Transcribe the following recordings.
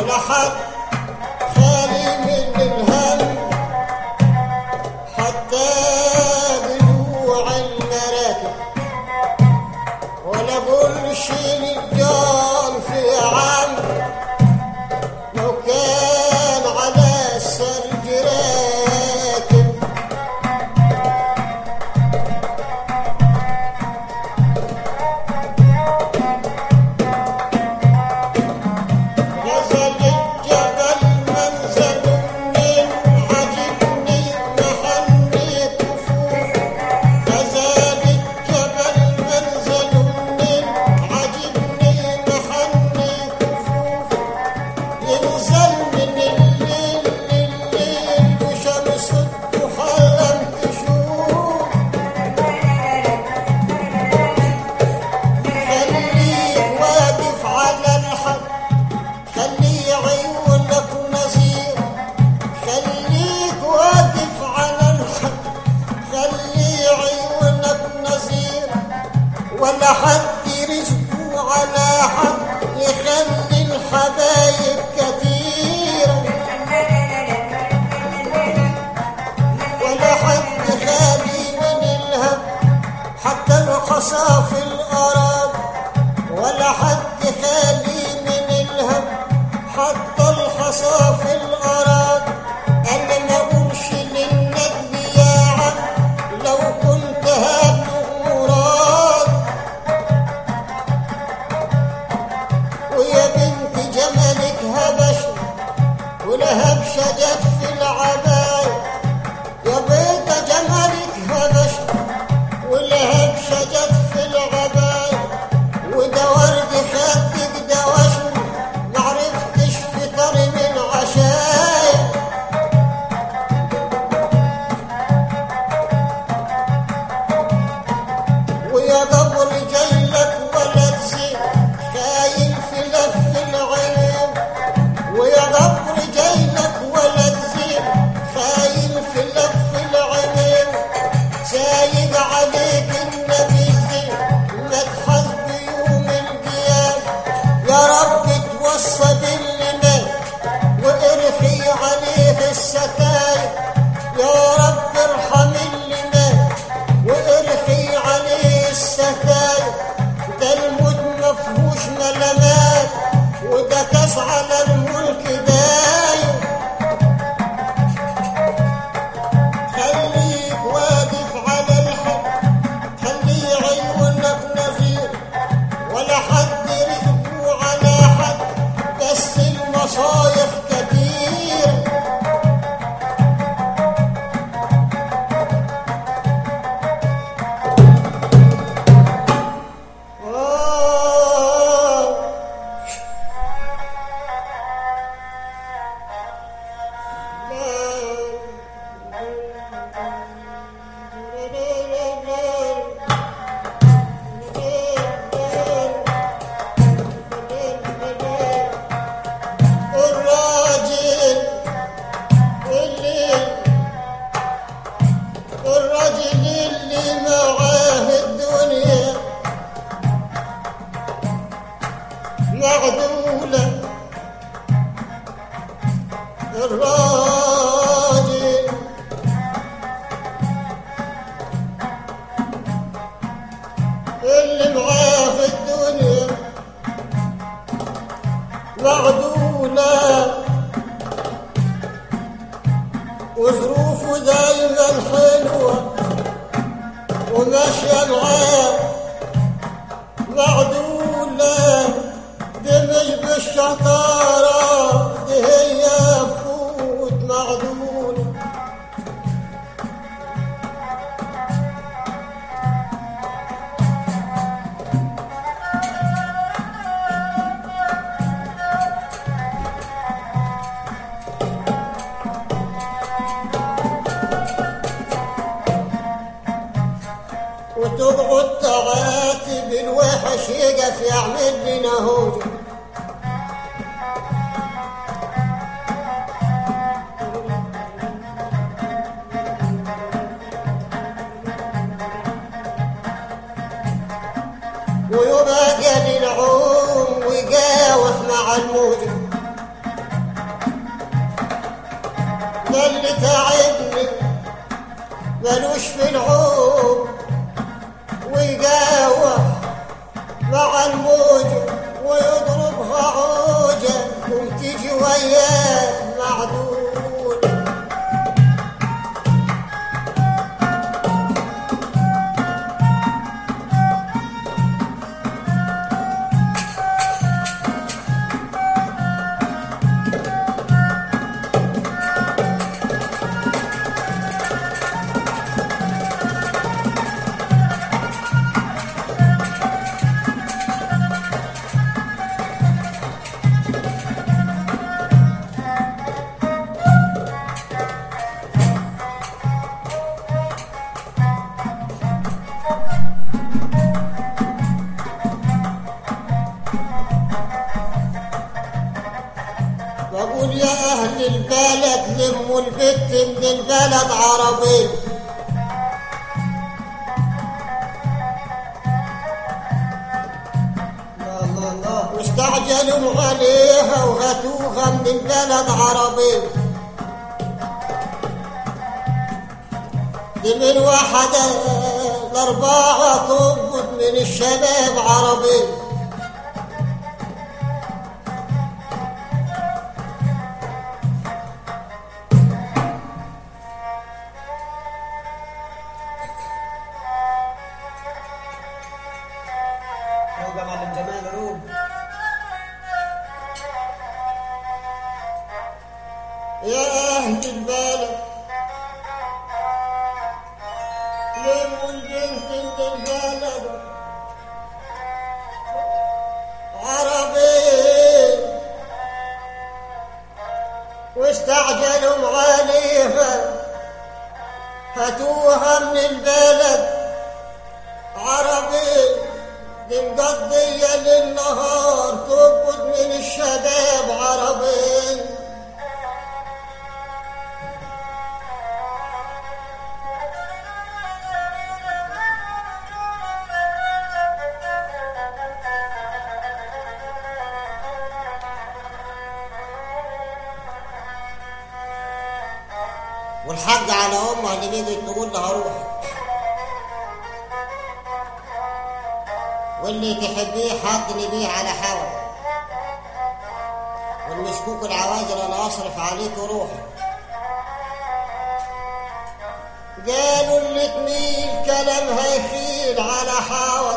ولا حد خالي من الهم حتى بلوع المراكب ولا قولش للجار في عم لو كان على السرج راكب نزل الجبل منزل من عجبني محني كفوف نزل الجبل منزل من عجبني محني كفوف ينزل من الليل لليل وشمس الضحى لم تشوف خليك واقف على الحد خلي عيونك نظير خليك واقف على الحد خلي عيونك نظير ولا حد رزقه على حد يخلي الحبايب كتير ولا حد خالي من الهم حتى الحصى في الأراضي ولا حد خالي من الهم حتى الحصى في الأراضي أنا ما أقولش للندب يا عم لو كنت هبلغ مراد ويا بنت جمالك هبشت ولهب شجت في العباية يا بيضة جمالك هبشت ولهب شجت في العباية وده ورد خدك ده وشم معرفتش فطر من عشايا ويا قبر جايلك ولد زين خاين في لف العين ويا قبر جايلك ولد زين خاين في لف العين سايق عليك النبي زين ما تحاسب يوم القيامة يا رب توصى باللي مات وارخي عليه الستاير يا رب ارحم اللي مات وارخي عليه الستاير ده الموت مفهوش ملامات وده كاس على الملك داير خليك واقف على الحد خلي عيونك نظير ولا حد رزقه على حد بس المصايف كتير آه الراجل اللي الراجل اللي معاه الدنيا معدولة الراجل اللي معاه في الدنيا معدولة وظروفه دايما حلوة وماشية معاه معدولة دي مش بالشطارة دي هي فوت معدولة وتقعد تعاتب الوحش يقف يعمل لنا هوجه ويبقى قال العوم ويقاوح مع الموجة ده اللي تعبني ملوش في العوم ويقاوح مع الموجة ويضربها عوجة وتجي وياه معدول واقول يا اهل البلد لموا البت من البلد عربي واستعجلوا عليها وغتوها من البلد عربي دي من واحدة الأربعة تقبض من الشباب عربي روق يا معلم جمال روق يا أهل البلد لموا البنت من البلد عربي واستعجلوا عليها هاتوها من البلد عربي دي مقضية للنهار تقبض من الشباب عربي والحق على امها اللي بيجي تقول لها روحي واللي تحبيه حطني بيه على حول والمشكوك العوازل انا اصرف عليك روحي قالوا الاتنين كلامها يخيل على حاول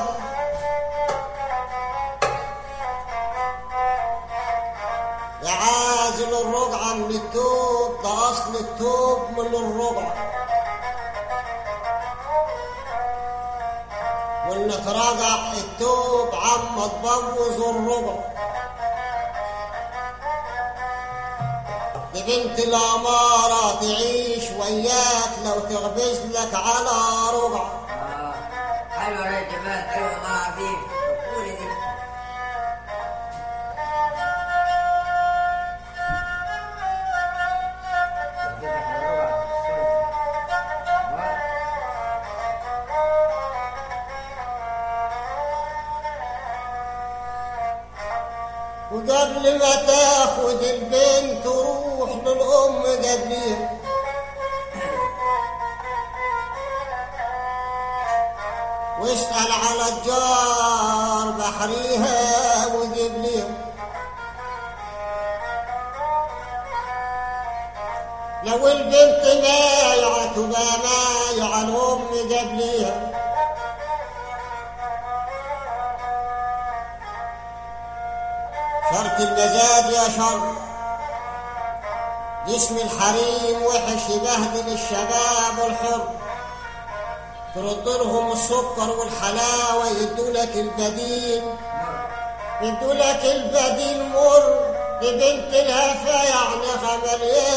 يا عازل الرقعة من التوب ده أصل التوب من الرقعة وإنك راجع التوب عم تبوظ الربع دي بنت الأمارة تعيش وياك لو تغبز لك على ربع آه. حلوة يا جمال حلوة والله العظيم قولي دي وقبل ما تاخد البنت روح للأم قبليها واسأل على الجار بحريها وجيب ليها لو البنت بايعة تبقى بايعة الأم قبليها شرط المزاج يا شر جسم الحريم وحش يبهدل الشباب الحر ترد لهم السكر والحلاوة يدوا لك البديل يدوا لك البديل مر لبنت الهفا يعني غمليان